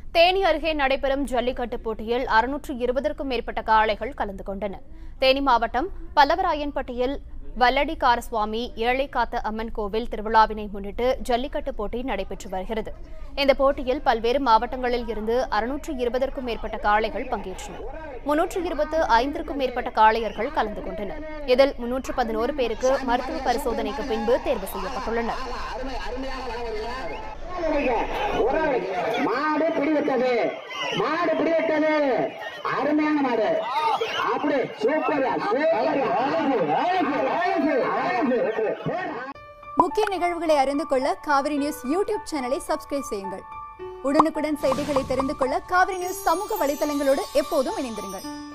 தேனி அருகே நடைபெறும் ஜல்லிக்கட்டு போட்டியில் அறுநூற்று இருபதற்கும் மேற்பட்ட காளைகள் கலந்து கொண்டன தேனி மாவட்டம் பல்லவராயன்பட்டியில் வல்லடி காரசுவாமி ஏழை காத்த அம்மன் கோவில் திருவிழாவினை முன்னிட்டு ஜல்லிக்கட்டு போட்டி நடைபெற்று வருகிறது இந்த போட்டியில் பல்வேறு மாவட்டங்களில் இருந்து அறுநூற்று இருபதற்கும் மேற்பட்ட காளைகள் பங்கேற்றன முன்னூற்று இருபத்து ஐந்திற்கும் மேற்பட்ட காளையர்கள் கலந்து கொண்டனர் இதில் முன்னூற்று பதினோரு பேருக்கு மருத்துவ பரிசோதனைக்கு பின்பு தேர்வு செய்யப்பட்டுள்ளனர் மாடு பிடிவிட்டது மாடு பிடிவிட்டது அருமையான மாடு அப்படி சூப்பர் முக்கிய நிகழ்வுகளை அறிந்து கொள்ள காவிரி நியூஸ் யூடியூப் சேனலை சப்ஸ்கிரைப் செய்யுங்கள் உடனுக்குடன் செய்திகளை தெரிந்து கொள்ள காவிரி நியூஸ் சமூக வலைதளங்களோடு எப்போதும் இணைந்திருங்கள்